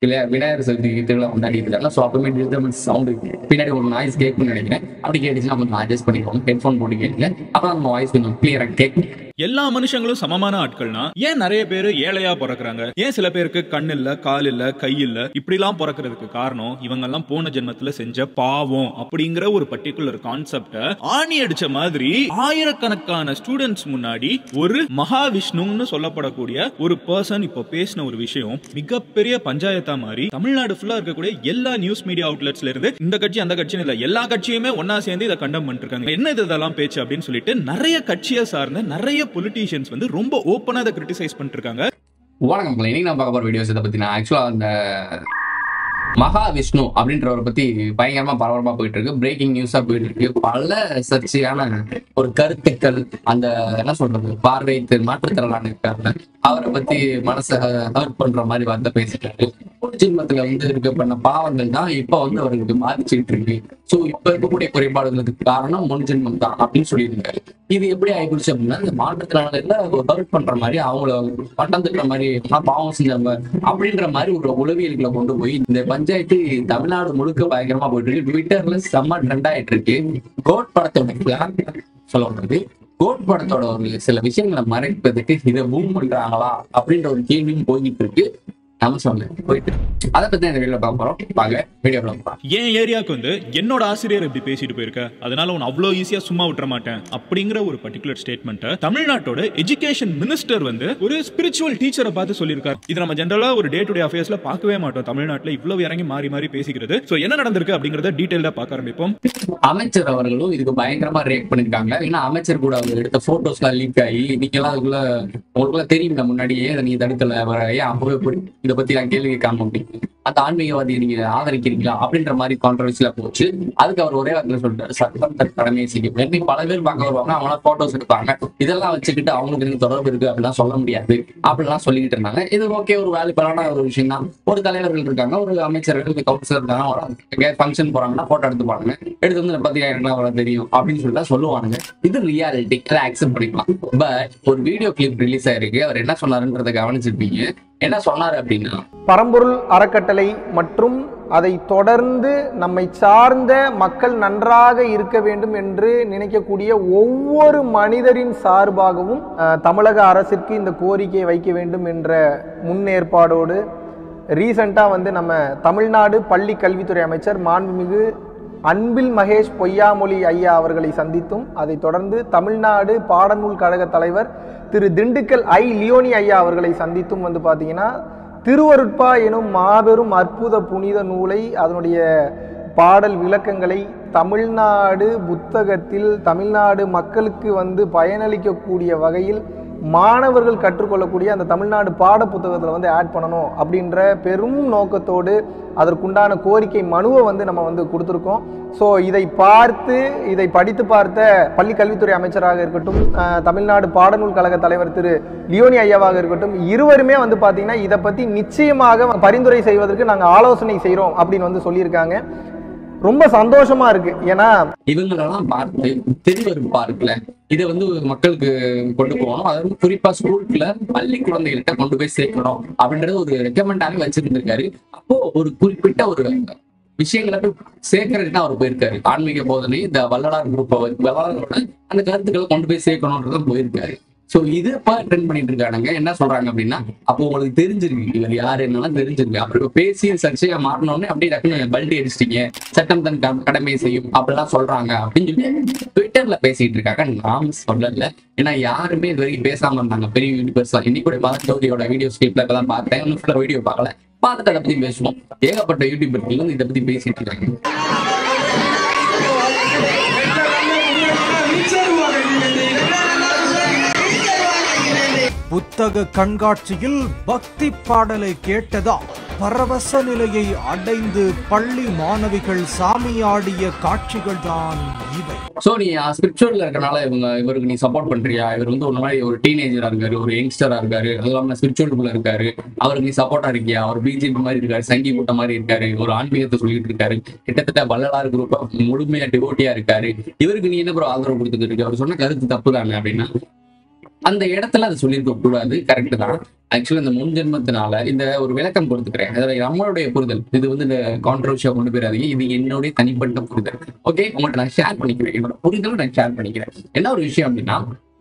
இல்லையா விநாயகர் சதுர்த்தி திருவிழா கொண்டாடிட்டு இருக்காங்க ஸோ அப்பவுமே டிஸ்டர்பன்ஸ் சவுண்டு பின்னாடி ஒரு நாய்ஸ் கேட்கும்னு நினைக்கிறேன் அப்படி கேட்டுச்சுன்னா கொஞ்சம் அட்ஜஸ்ட் பண்ணிக்கோங்க ஹெட்ஃபோன் போட்டு கேட்டுங்க அப்புறம் நம்ம வாய்ஸ் கொஞ்சம் கிளியராக கேட்கும் எல்லா மனுஷங்களும் சமமான ஆட்கள்னா ஏன் நிறைய பேர் ஏழையா பிறக்குறாங்க ஏன் சில பேருக்கு கண் இல்ல கால் இல்ல கை இல்ல இப்படிலாம் பிறக்கிறதுக்கு காரணம் இவங்க எல்லாம் போன ஜென்மத்துல செஞ்ச பாவம் அப்படிங்கிற ஒரு பர்டிகுலர் கான்செப்ட ஆணி அடிச்ச மாதிரி ஆயிரக்கணக்கான ஸ்டூடெண்ட்ஸ் முன்னாடி ஒரு மகாவிஷ்ணுன்னு சொல்லப்படக்கூடிய ஒரு பர்சன் இப்போ பேசின ஒரு விஷயம் மிகப்பெரிய பஞ்சாயத்தா மாறி தமிழ்நாடு ஃபுல்லா இருக்கக்கூடிய எல்லா நியூஸ் மீடியா அவுட்லெட்ஸ்ல இருந்து இந்த கட்சி அந்த கட்சின்னு இல்ல எல்லா கட்சியுமே ஒன்னா சேர்ந்து இதை கண்டம் பண்ணிட்டு இருக்காங்க என்ன இது இதெல்லாம் பேச்சு அப்படின்னு சொல்லிட்டு நிறைய கட்சியை சார்ந்த நிறைய பொலிட்டீஷியன்ஸ் வந்து ரொம்ப ஓப்பனா அதை கிரிட்டிசைஸ் பண்ணிட்டு இருக்காங்க வணக்கம் மக்களே. இன்னைக்கு நான் பார்க்க போற வீடியோஸ் இதை பத்தி நான் ஆக்சுவலா அந்த மகாவிஷ்ணு அப்படின்றவரை பத்தி பயங்கரமா பரபரப்பா போயிட்டு இருக்கு பிரேக்கிங் நியூஸா போயிட்டு இருக்கு பல சர்ச்சையான ஒரு கருத்துக்கள் அந்த என்ன சொல்றது பார்வை திரு- மாற்றுத்திறனாளி இருக்காருல்ல அவரை பத்தி மனசை ஹர்ட் பண்ற மாதிரி வார்த்தை பேசிட்டாரு ஜென்மத்துல வந்து இருக்க பண்ண பாவங்கள் தான் இப்ப வந்து அவருக்கு பாதிச்சுட்டு இருக்கு சோ இப்ப இருக்கக்கூடிய குறைபாடுகளுக்கு காரணம் முன் ஜென்மம் தான் அப்படின்னு சொல்லியிருக்காரு இது எப்படி ஆயிடுச்சு அப்படின்னா இந்த மாற்றுத்திறனாளிகளை ஹர்ட் பண்ற மாதிரி அவங்கள பட்டம் தட்டுற மாதிரி நான் பாவம் செஞ்சவங்க அப்படின்ற மாதிரி ஒரு உளவியல்களை கொண்டு போய் இந்த பஞ்சாயத்து தமிழ்நாடு முழுக்க பயங்கரமா போயிட்டு இருக்கு ட்விட்டர்ல செம்ம ட்ரெண்ட் ஆயிட்டு இருக்கு கோட் படத்தோட flag சொல்ல வந்தது கோட் படத்தோட ஒரு சில விஷயங்களை மறைப்பதற்கு இதை பூம் பண்றாங்களா அப்படின்ற ஒரு கேள்வியும் போய்கிட்டு இருக்கு நம்ம சொல்ல போயிட்டு அதை பத்தி இந்த வீடியோ பார்க்க போறோம் வாங்க வீடியோ பார்க்கலாம் என் ஏரியாவுக்கு வந்து என்னோட ஆசிரியர் இப்படி பேசிட்டு போயிருக்க அதனால உன்னை அவ்வளோ ஈஸியா சும்மா விட்டுற மாட்டேன் அப்படிங்கிற ஒரு பர்டிகுலர் ஸ்டேட்மெண்ட்டை தமிழ்நாட்டோட எஜுகேஷன் மினிஸ்டர் வந்து ஒரு ஸ்பிரிச்சுவல் டீச்சரை பார்த்து சொல்லியிருக்காரு இது நம்ம ஜென்ரலா ஒரு டே டு டே அஃபேர்ஸ்ல பார்க்கவே மாட்டோம் தமிழ்நாட்டில் இவ்வளவு இறங்கி மாறி மாறி பேசிக்கிறது ஸோ என்ன நடந்திருக்கு அப்படிங்கறத டீட்டெயிலாக பார்க்க ஆரம்பிப்போம் அமைச்சர் அவர்களும் இதுக்கு பயங்கரமா ரியாக்ட் பண்ணிருக்காங்க ஏன்னா அமைச்சர் கூட அவங்க எடுத்த போட்டோஸ் எல்லாம் லீக் ஆகி நீங்க எல்லாம் அதுக்குள்ள உங்களுக்குள்ள தெரியுங்க முன்னாடியே இதை நீங்க தடுக்கல வர ஏன் அப்பவே போய் இதை பத்தி நான் கேள்வி கேட்காம அப்படின்னு அந்த ஆன்மீகவாதியை நீங்க ஆதரிக்கிறீங்களா அப்படின்ற மாதிரி கான்ட்ரவர்சியில போச்சு அதுக்கு அவர் ஒரே வார்த்தையில சொல்லிட்டாரு சட்டம் தன் கடமையை செய்யும் இன்னைக்கு பல பேர் பார்க்க வருவாங்க அவங்கள போட்டோஸ் எடுப்பாங்க இதெல்லாம் வச்சுக்கிட்டு அவங்களுக்கு எனக்கு தொடர்பு இருக்கு அப்படிலாம் சொல்ல முடியாது அப்படிலாம் சொல்லிக்கிட்டு இருந்தாங்க இது ஓகே ஒரு வேலைப்படான ஒரு விஷயம் தான் ஒரு தலைவர்கள் இருக்காங்க ஒரு அமைச்சர்கள் கவுன்சிலர் இருக்காங்க ஃபங்க்ஷன் போறாங்கன்னா போட்டோ எடுத்துப்பாங்க எடுத்து வந்து பத்தி எனக்கு அவ்வளவு தெரியும் அப்படின்னு சொல்லிட்டு சொல்லுவானுங்க இது ரியாலிட்டி அதை அக்செப்ட் பண்ணிக்கலாம் பட் ஒரு வீடியோ கிளிப் ரிலீஸ் ஆயிருக்கு அவர் என்ன சொன்னாருன்றதை கவனிச்சிருப்பீங்க என்ன சொன்னாரு அப்படின்னா பரம்பொருள் அறக்கட்டளை மற்றும் அதை தொடர்ந்து நம்மை சார்ந்த மக்கள் நன்றாக இருக்க வேண்டும் என்று நினைக்கக்கூடிய ஒவ்வொரு மனிதரின் சார்பாகவும் அஹ், தமிழக அரசிற்கு இந்த கோரிக்கையை வைக்க வேண்டும் என்ற முன்னேற்பாடோடு ரீசண்டாக வந்து நம்ம தமிழ்நாடு பள்ளி கல்வித்துறை அமைச்சர் மாண்புமிகு அன்பில் மகேஷ் பொய்யாமொழி ஐயா அவர்களை சந்தித்தும் அதைத் தொடர்ந்து தமிழ்நாடு பாடநூல் கழக தலைவர் திரு திண்டுக்கல் ஐ லியோனி ஐயா அவர்களை சந்தித்தும் வந்து பார்த்தீங்கன்னா திருவருட்பா எனும் மாபெரும் அற்புத புனித நூலை அதனுடைய பாடல் விளக்கங்களை தமிழ்நாடு புத்தகத்தில் தமிழ்நாடு மக்களுக்கு வந்து பயனளிக்கக்கூடிய வகையில் மாணவர்கள் கற்றுக்கொள்ளக்கூடிய அந்த தமிழ்நாடு பாட புத்தகத்தில் வந்து ஆட் பண்ணணும் அப்படின்ற பெரும் நோக்கத்தோடு அதற்குண்டான கோரிக்கை மனுவை வந்து நம்ம வந்து கொடுத்துருக்கோம் ஸோ இதை பார்த்து இதை படித்து பார்த்த பள்ளி கல்வித்துறை அமைச்சராக இருக்கட்டும் அஹ், தமிழ்நாடு பாடநூல் கழக தலைவர் திரு லியோனி ஐயாவாக இருக்கட்டும் இருவருமே வந்து பார்த்தீங்கன்னா இதை பற்றி நிச்சயமாக பரிந்துரை செய்வதற்கு நாங்கள் ஆலோசனை செய்கிறோம் அப்படின்னு வந்து சொல்லியிருக்காங்க ரொம்ப சந்தோஷமா இருக்கு ஏன்னா இவங்களெல்லாம் பார்த்து திருவருப்பா இருக்குல்ல இதை வந்து மக்களுக்கு கொண்டு போகணும் அதாவது குறிப்பா ஸ்கூலுக்குள்ள பள்ளி குழந்தைகள்கிட்ட கொண்டு போய் சேர்க்கணும் அப்படின்றது ஒரு ரெக்கமெண்டாவே வச்சிருந்திருக்காரு அப்போ ஒரு குறிப்பிட்ட ஒரு விஷயங்களை போய் சேர்க்கறதுக்கு தான் அவர் போயிருக்காரு ஆன்மீக போதனை இந்த வள்ளலார் குரூப்பை வள்ளலாரோட அந்த கருத்துக்களை கொண்டு போய் சேர்க்கணுன்றதான் போயிருக்காரு சோ இது இப்ப ட்ரெண்ட் பண்ணிட்டு இருக்கானுங்க என்ன சொல்றாங்க அப்படின்னா அப்போ உங்களுக்கு தெரிஞ்சிருக்கு இவர் யாரு என்னெல்லாம் தெரிஞ்சிருக்கு அப்புறம் இப்ப பேசி சர்ச்சையா மாறினோடனே அப்படியே டக்குனு பல்டி அடிச்சிட்டீங்க சட்டம் தன் க- கடமையை செய்யும் அப்படிலாம் சொல்றாங்க அப்படின்னு சொல்லி ட்விட்டர்ல பேசிட்டு இருக்காங்க நாம சொல்லல ஏன்னா யாருமே இது வரைக்கும் பேசாம இருந்தாங்க பெரிய யூடியூபர்ஸ் இன்னைக்கு கூட பாரத் ஜோதியோட வீடியோ ஸ்கிரிப்ட்ல இப்பதான் பார்த்தேன் இன்னும் ஃபுல்லா வீடியோ பார்க்கல பார்த்துட்டு அதை பத்தி பேசுவோம் ஏகப்பட்ட யூடியூபர்கள் வந்து இதை பத்தி பேசிட்டு இருக்காங்க புத்தக கண்காட்சியில் பக்தி பாடலை கேட்டதா பரவச நிலையை அடைந்து பள்ளி மாணவிகள் சாமியாடிய காட்சிகள்தான் இவை சோ நீ ஸ்பிரிச்சுவல்ல இருக்கனால இவங்க இவருக்கு நீ சப்போர்ட் பண்றியா இவர் வந்து ஒரு மாதிரி ஒரு டீனேஜரா இருக்காரு ஒரு யங்ஸ்டரா இருக்காரு அது இல்லாம ஸ்பிரிச்சுவலுக்குள்ள இருக்காரு அவருக்கு நீ சப்போர்ட்டா இருக்கியா அவர் பிஜேபி மாதிரி இருக்காரு சங்கி கூட்டம் மாதிரி இருக்காரு ஒரு ஆன்மீகத்தை சொல்லிட்டு இருக்காரு கிட்டத்தட்ட வள்ளலார் குரூப் முழுமையா டிவோட்டியா இருக்காரு இவருக்கு நீ என்ன ப்ரோ ஆதரவு கொடுத்துட்டு இருக்க அவர் சொன்ன கருத்து தப்பு தானே அப்படின்னா அந்த இடத்துல அது சொல்லியிருக்க கூடாது கரெக்ட் தான் ஆக்சுவலி இந்த முன் ஜென்மத்தினால இந்த ஒரு விளக்கம் கொடுத்துக்கிறேன் அதாவது நம்மளுடைய புரிதல் இது வந்து இந்த கான்ட்ரவர்ஷியா கொண்டு போயிடாதீங்க இது என்னுடைய தனிப்பட்ட புரிதல் ஓகே உங்கள்கிட்ட நான் ஷேர் பண்ணிக்கிறேன் என்னோட புரிதலும் நான் ஷேர் பண்ணிக்கிறேன் என்ன ஒரு விஷயம் அப்படின்னா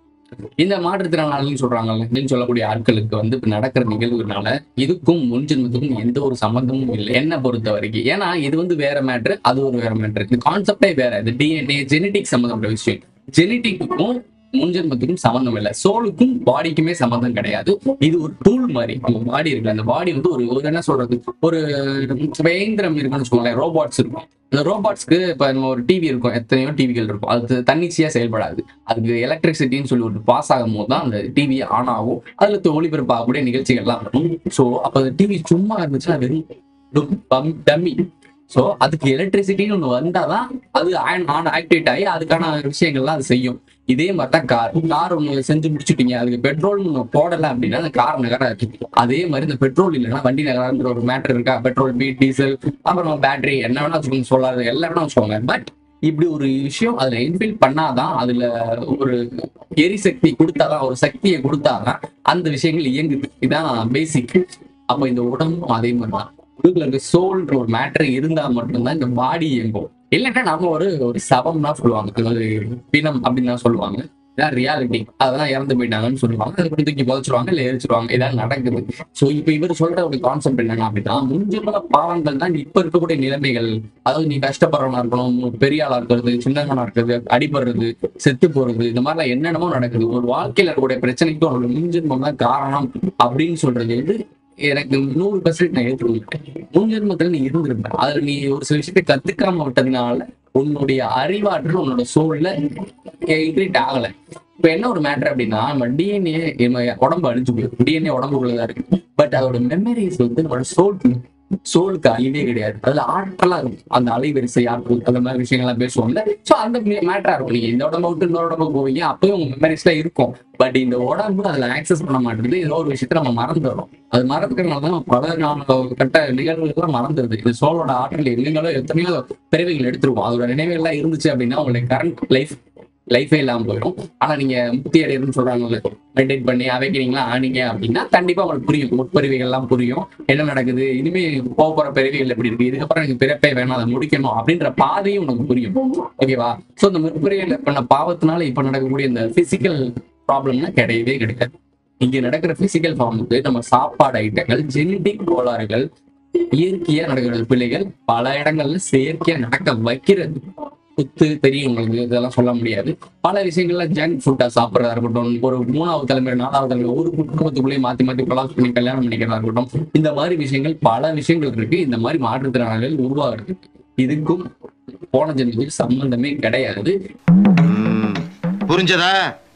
இந்த மாற்றுத்திறனாளின்னு சொல்றாங்கல்ல அப்படின்னு சொல்லக்கூடிய ஆட்களுக்கு வந்து இப்ப நடக்கிற நிகழ்வுனால இதுக்கும் முன் ஜென்மத்துக்கும் எந்த ஒரு சம்பந்தமும் இல்லை என்ன பொறுத்த வரைக்கும் ஏன்னா இது வந்து வேற மேட்ரு அது ஒரு வேற மேட்ரு இந்த கான்செப்டே வேற இது டிஎன்ஏ ஜெனட்டிக் சம்மந்தப்பட்ட விஷயம் ஜெனட்டிக்கும் முன்ஜென்மத்துக்கும் சம்மந்தம் இல்லை சோலுக்கும் பாடிக்குமே சம்மந்தம் கிடையாது இது ஒரு டூல் மாதிரி நம்ம பாடி இருக்கு அந்த பாடி வந்து ஒரு ஒரு என்ன சொல்றது ஒரு இயந்திரம் இருக்குன்னு வச்சுக்கோங்களேன் ரோபாட்ஸ் இருக்கும் அந்த ரோபாட்ஸ்க்கு இப்ப நம்ம ஒரு டிவி இருக்கும் எத்தனையோ டிவிகள் இருக்கும் அது தன்னிச்சையா செயல்படாது அதுக்கு எலக்ட்ரிசிட்டின்னு சொல்லி ஒரு பாஸ் ஆகும் போது தான் அந்த டிவி ஆன் ஆகும் அதுல தொ- ஒளிபரப்பாகக்கூடிய நிகழ்ச்சிகள்லாம் இருக்கும் ஸோ அப்ப அந்த டிவி சும்மா இருந்துச்சுன்னா வெறும் டம்மி ஸோ அதுக்கு எலக்ட்ரிசிட்டின்னு ஒன்று வந்தாதான் அது ஆன் ஆன் ஆக்டிவேட் ஆகி அதுக்கான விஷயங்கள்லாம் அது செய்யும் இதே மாதிரி தான் கார் கார் ஒன்று செஞ்சு முடிச்சுட்டீங்க அதுக்கு பெட்ரோல் ஒன்று போடலை அப்படின்னா அந்த கார் நகராது அதே மாதிரி இந்த பெட்ரோல் இல்லைன்னா வண்டி நகரான்ற ஒரு மேட்டர் இருக்கா பெட்ரோல் பீட் டீசல் அப்புறம் பேட்டரி என்ன வேணா வச்சுக்கோங்க சொல்லாது எல்லாம் வேணா வச்சுக்கோங்க பட் இப்படி ஒரு விஷயம் அதுல இன்பில் பண்ணாதான் அதுல ஒரு எரிசக்தி கொடுத்தாதான் ஒரு சக்தியை கொடுத்தாதான் அந்த விஷயங்கள் இயங்குது இதான் பேசிக் அப்ப இந்த உடம்பும் அதே மாதிரி தான் உடம்புல இருக்க சோல்ன்ற ஒரு மேட்டர் இருந்தா மட்டும்தான் இந்த பாடி இயங்கும் இல்லைன்னா நம்ம ஒரு ஒரு சவம் தான் சொல்லுவாங்க ஒரு பிணம் அப்படின்னு தான் சொல்லுவாங்க இதான் ரியாலிட்டி அதெல்லாம் இறந்து போயிட்டாங்கன்னு சொல்லுவாங்க அதை கொண்டு தூக்கி புதைச்சிருவாங்க இல்லை எரிச்சிருவாங்க இதான் நடக்குது ஸோ இப்போ இவர் சொல்ற ஒரு கான்செப்ட் என்னன்னா அப்படின்னா முன்ஜென்ம பாவங்கள் தான் இப்ப இருக்கக்கூடிய நிலைமைகள் அதாவது நீ கஷ்டப்படுறவனா இருக்கணும் பெரிய ஆளா இருக்கிறது சின்னவனா இருக்கிறது அடிபடுறது செத்து போறது இந்த மாதிரிலாம் என்னென்னமோ நடக்குது ஒரு வாழ்க்கையில இருக்கக்கூடிய பிரச்சனைக்கு ஒரு முன்ஜென்மம் தான் காரணம் அப்படின்னு சொல்றது வந்து எனக்கு நூறு பர்சன்ட் நான் ஏற்றுக்கொள்கிறேன் முன்ஜென்மத்துல நீ இருந்திருப்ப அதுல நீ ஒரு சில விஷயத்தை கத்துக்காம விட்டதுனால உன்னுடைய அறிவாற்றல் உன்னோட சூழல்ல இன்க்ரீட் ஆகல இப்ப என்ன ஒரு மேட்டர் அப்படின்னா நம்ம டிஎன்ஏ உடம்பு அழிஞ்சு போயிடும் டிஎன்ஏ உடம்புக்குள்ளதான் இருக்கு பட் அதோட மெமரிஸ் வந்து நம்மளோட சோல் சோலுக்கு அழிவே கிடையாது அதுல ஆற்றலா இருக்கும் அந்த அலைவரிசை ஆற்றல் அந்த மாதிரி விஷயங்கள்லாம் பேசுவோம்ல சோ அந்த மேட்டரா இருக்கும் நீங்க இந்த உடம்ப விட்டு இன்னொரு உடம்புக்கு போவீங்க அப்பயும் உங்க மெமரிஸ்ல இருக்கும் பட் இந்த உடம்பு அதுல ஆக்சஸ் பண்ண மாட்டேங்குது ஏதோ ஒரு விஷயத்த நம்ம மறந்துடுறோம் அது மறந்துக்கிறதுனால தான் பல நாள் கட்ட நிகழ்வுகள்லாம் மறந்துடுது இது சோலோட ஆற்றல் இல்லைங்களோ எத்தனையோ பிறவிகள் எடுத்துருவோம் அதோட நினைவுகள்லாம் இருந்துச்சு அப்படின்னா உங்களுடைய கரண்ட் லைஃப் லைஃபே இல்லாம போயிடும் ஆனா நீங்க முக்தி அடையணும்னு சொல்றாங்கல்ல மெடிடேட் பண்ணி அவைக்கிறீங்களா ஆனீங்க அப்படின்னா கண்டிப்பா உங்களுக்கு புரியும் முற்பிறவிகள் எல்லாம் புரியும் என்ன நடக்குது இனிமே போக போற பிறவிகள் எப்படி இருக்கு இதுக்கப்புறம் எனக்கு பிறப்பே வேணாம் அதை முடிக்கணும் அப்படின்ற பாதையும் உனக்கு புரியும் ஓகேவா சோ இந்த முற்பிறவிகள் பண்ண பாவத்தினால இப்ப நடக்கக்கூடிய இந்த பிசிக்கல் ப்ராப்ளம்னா கிடையவே கிடையாது இங்க நடக்கிற பிசிக்கல் ஃபார்முக்கு நம்ம சாப்பாடு ஐட்டங்கள் ஜெனடிக் கோளாறுகள் இயற்கையா நடக்கிறது பிள்ளைகள் பல இடங்கள்ல செயற்கையா நடக்க வைக்கிறது குத்து தெரியும் உங்களுக்கு இதெல்லாம் சொல்ல முடியாது பல விஷயங்கள்ல ஜங்க் ஃபுட்டா சாப்பிட்றதா இருக்கட்டும் ஒரு மூணாவது தலைமுறை நாலாவது தலைமுறை ஒரு குடும்பத்துக்குள்ளேயே மாத்தி மாத்தி கொலாஸ் பண்ணி கல்யாணம் பண்ணிக்கிறதா இருக்கட்டும் இந்த மாதிரி விஷயங்கள் பல விஷயங்கள் இருக்கு இந்த மாதிரி மாற்றுத்திறனாளிகள் உருவாகுது இதுக்கும் போன ஜென்மத்துக்கு சம்பந்தமே கிடையாது ம், புரிஞ்சதா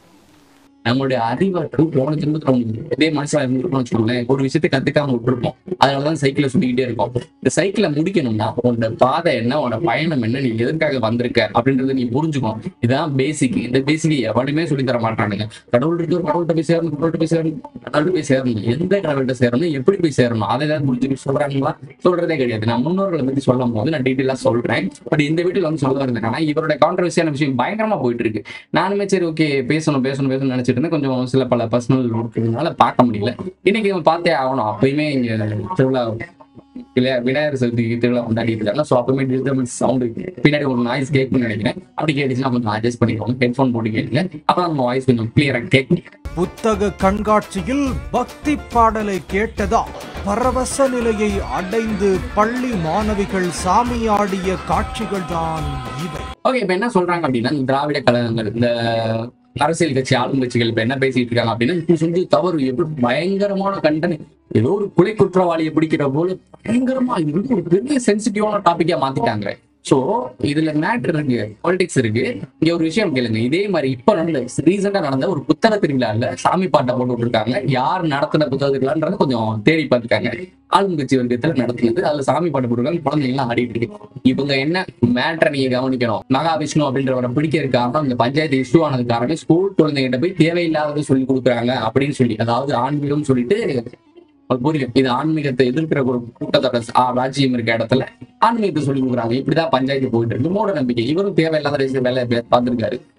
நம்மளுடைய அறிவாற்றல் போன ஜென்மத்துல உங்களுக்கு இதே மனுஷன் இருந்திருக்கோம்னு வச்சுக்கோங்களேன் ஒரு விஷயத்தை கத்துக்காம விட்டுருப்போம் அதனாலதான் சைக்கிளை சுத்திக்கிட்டே இருக்கோம் இந்த சைக்கிளை முடிக்கணும்னா உன்னோட பாதை என்ன உன்னோட பயணம் என்ன நீ எதற்காக வந்திருக்க அப்படின்றத நீ புரிஞ்சுக்கணும் இதான் பேசிக் இந்த பேசிக் எவனுமே சொல்லி தர மாட்டானுங்க கடவுள் இருக்கு ஒரு கடவுள்கிட்ட போய் சேரணும் கடவுள்கிட்ட போய் சேரணும் கடவுள்கிட்ட போய் சேரணும் எந்த கடவுள்கிட்ட சேரணும் எப்படி போய் சேரணும் அதை ஏதாவது புரிஞ்சு சொல்றாங்களா சொல்றதே கிடையாது நான் முன்னோர்களை பத்தி சொல்லும் போது நான் டீட்டெயிலா சொல்றேன் பட் இந்த வீட்டில் வந்து சொல்ல இருந்தேன் ஆனா இவரோட கான்ட்ரவர்சியான விஷயம் பயங்கரமா போயிட்டு இருக்கு நானுமே சரி ஓகே பேசணும் பேசணும் பேசணும்னு நினைச்சிட்டு இருந்தேன் கொஞ்சம் சில பல பர்சனல் இருக்கிறதுனால பார்க்க முடியல இன்னைக்கு இவன் பார்த்தே ஆகணும் அப்பயுமே இங்க திருவிழா விளையா- விநாயகர் சதுர்த்தி திருவிழா கொண்டாடிட்டு இருக்காங்க ஸோ அப்பவுமே டிஸ்டர்பன்ஸ் சவுண்டு பின்னாடி ஒரு நாய்ஸ் கேட்கும்னு நினைக்கிறேன் அப்படி கேட்டுச்சுன்னா கொஞ்சம் அட்ஜஸ்ட் பண்ணிக்கோங்க ஹெட்ஃபோன் போட்டு கேட்டுங்க அப்புறம் நம்ம வாய்ஸ் கொஞ்சம் கிளியரா கேட்கும் புத்தக கண்காட்சியில் பக்தி பாடலை கேட்டதா பரவச நிலையை அடைந்து பள்ளி மாணவிகள் சாமியாடிய காட்சிகள்தான் இவை ஓகே இப்ப என்ன சொல்றாங்க அப்படின்னா இந்த திராவிட கழகங்கள் இந்த அரசியல் கட்சி ஆளும் கட்சிகள் இப்ப என்ன பேசிட்டு இருக்காங்க அப்படின்னா இது செஞ்சு தவறு எப்படி பயங்கரமான கண்டனை ஏதோ ஒரு கொலை குற்றவாளியை பிடிக்கிற போல பயங்கரமா இது வந்து ஒரு பெரிய சென்சிட்டிவான டாபிக்கா மாத்திட்டாங்க சோ இதுல மேட்டர் இருக்கு பாலிடிக்ஸ் இருக்கு இங்க ஒரு விஷயம் கேளுங்க இதே மாதிரி இப்ப நடந்த ரீசெண்டா நடந்த ஒரு புத்தக திருவிழால சாமி பாட்டை போட்டு விட்டுருக்காங்க யார் நடத்தின புத்தக திருவிழான்றத கொஞ்சம் தேடி பார்த்துக்காங்க ஆளும் கட்சி வர்க்கத்துல நடத்துனது அதுல சாமி பாட்டு போட்டுருக்காங்க குழந்தைங்க எல்லாம் ஆடிட்டு இருக்கு இவங்க என்ன மேட்டரை நீங்க கவனிக்கணும் மகாவிஷ்ணு அப்படின்றவரை பிடிக்கிற காரணம் இந்த பஞ்சாயத்து இஷ்யூ ஆனது காரணம் ஸ்கூல் குழந்தைகிட்ட போய் தேவையில்லாததை சொல்லி கொடுக்குறாங்க அப்படின்னு சொல்லி அதாவது ஆன்மீகம் சொல்லிட்டு உங்களுக்கு புரியும் இது ஆன்மீகத்தை எதிர்க்கிற ஒரு கூட்டத்தோட ஆ, ராஜ்யம் இருக்க இடத்துல ஆன்மீகத்தை சொல்லி கொடுக்குறாங்க இப்படிதான் பஞ்சாயத்து போயிட்டு இருக்கு மூட நம்பிக்கை இவரும் தேவையில்லாத விஷயம் வேலை பார்த்திருக்காரு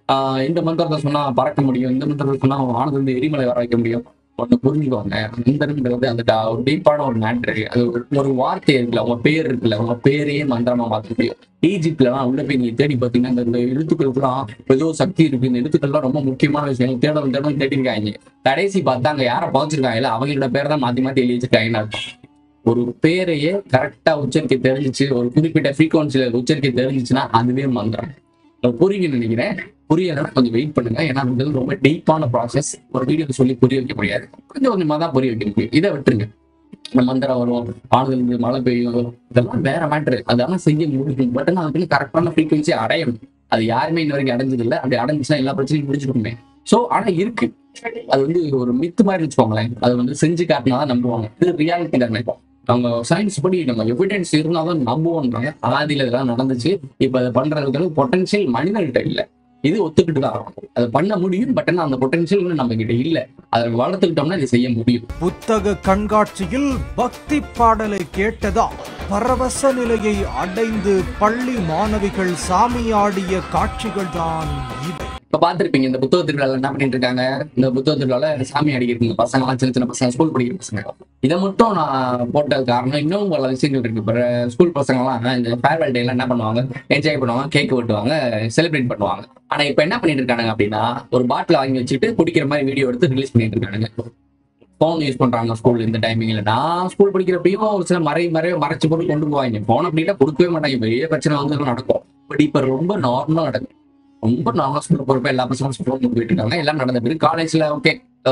ஆஹ் இந்த மந்திரத்தை சொன்னா பறக்க முடியும் இந்த மந்திரத்தை சொன்னா வானத்திலிருந்து எரிமலை வர வைக்க முடியும் ஒண்ணு புரிஞ்சுக்கோங்க மந்திரம்ன்றது அந்த டா- ஒரு டீப்பான ஒரு மேட்ரு அது ஒரு- ஒரு வார்த்தை இருக்குல்ல உங்க பேர் இருக்குல்ல உங்க பேரையே மந்திரமா மாத்த முடியும் ஈஜிப்ட்லாம் உள்ள போய் நீங்க தேடி பார்த்தீங்கன்னா இந்த- இந்த எழுத்துக்களுக்குலாம் ஏதோ சக்தி இருக்கு இந்த எழுத்துக்கள்லாம் ரொம்ப முக்கியமான விஷயம் தேடணும் தேடணும் தேடிருக்காங்க கடைசி பார்த்தா அங்க யாரை புதைச்சிருக்காங்க அவங்களோட பேரை தான் மாத்தி மாத்தி எழுதி வச்சிருக்காங்கன்னு அர்த்தம் ஒரு பேரையே கரெக்டா உச்சரிக்க தெரிஞ்சிச்சு ஒரு குறிப்பிட்ட ஃப்ரீக்வன்சில உச்சரிக்க தெரிஞ்சிச்சுன்னா அதுவே மந்திரம் உங்களுக்கு புரியும்னு நினைக்கிறேன் புரியலைன்னா கொஞ்சம் வெயிட் பண்ணுங்க ஏன்னா இது ரொம்ப டீப்பான ப்ராசஸ் ஒரு வீடியோ சொல்லி புரிய வைக்க முடியாது கொஞ்சம் கொஞ்சமா தான் புரிய வைக்க முடியும் இதை விட்டுருங்க இந்த மந்திரம் வரும் வானத்துல இருந்து மழை பெய்யும் இதெல்லாம் வேற மேட்ரு அதெல்லாம் செய்ய முடியும் பட் ஆனால் அதுக்குன்னு கரெக்டான ஃப்ரீக்வன்சி அடையணும் அது யாருமே இன்ன வரைக்கும் அடைஞ்சது இல்லை அப்படி அடைஞ்சுச்சுன்னா எல்லா பிரச்சனையும் முடிச்சிருக்குமே சோ ஆனா இருக்கு அது வந்து ஒரு மித்து மாதிரி வச்சுக்கோங்களேன் அது வந்து செஞ்சு காட்டினா தான் நம்புவாங்க இது ரியாலிட்டி தானே அவங்க சயின்ஸ் படி நம்ம எவிடன்ஸ் இருந்தாதான் நம்புவோன்றாங்க ஆதியில இதெல்லாம் நடந்துச்சு இப்ப அதை பண்றதுக்கு பொட்டன்ஷியல் மனிதர்கிட்ட இல்ல இது ஒத்துக்கிட்டு தான் ஆகணும் அதை பண்ண முடியும் பட் ஆனா அந்த பொட்டன்ஷியல் இன்னும் நம்ம கிட்ட இல்ல அதை வளர்த்துக்கிட்டோம்னா இதை செய்ய முடியும் புத்தக கண்காட்சியில் பக்தி பாடலை கேட்டதா பரவச நிலையை அடைந்து பள்ளி மாணவிகள் சாமியாடிய காட்சிகள்தான் இவை இப்ப பார்த்திருப்பீங்க இந்த புத்தக திருவிழால என்ன பண்ணிட்டு இருக்காங்க இந்த புத்தக திருவிழால சாமி அடிக்கிறீங்க பசங்க எல்லாம் சின்ன சின்ன பசங்க ஸ்கூல் படிக்கிற பசங்க இதை மட்டும் நான் போட்டது காரணம் இன்னும் பல விஷயங்கள் இருக்கு இப்போ ஸ்கூல் பசங்க எல்லாம் இந்த ஃபேர்வெல் டேல என்ன பண்ணுவாங்க என்ஜாய் பண்ணுவாங்க கேக் வெட்டுவாங்க செலிப்ரேட் பண்ணுவாங்க ஆனா இப்ப என்ன பண்ணிட்டு இருக்காங்க அப்படின்னா ஒரு பாட்டில் வாங்கி வச்சுட்டு குடிக்கிற மாதிரி வீடியோ எடுத்து ரிலீஸ் பண்ணிட்டு இருக்காங்க ஃபோன் யூஸ் பண்றாங்க ஸ்கூல் இந்த டைமிங்ல நான் ஸ்கூல் படிக்கிறப்பயும் ஒரு சில மறை மறை மறைச்சு போட்டு கொண்டு போவாங்க போன் அப்படின்னா கொடுக்கவே மாட்டாங்க பெரிய பிரச்சனை வந்து நடக்கும் பட் இப்ப ரொம்ப நார்மலா நடக்கும் ரொம்ப நார்மலா ஸ்கூல் போறப்ப எல்லா பசங்களும் ஸ்கூல் போயிட்டு இருக்காங்க எல்லாம் நடந்த பிறகு காலேஜ்ல ஓகே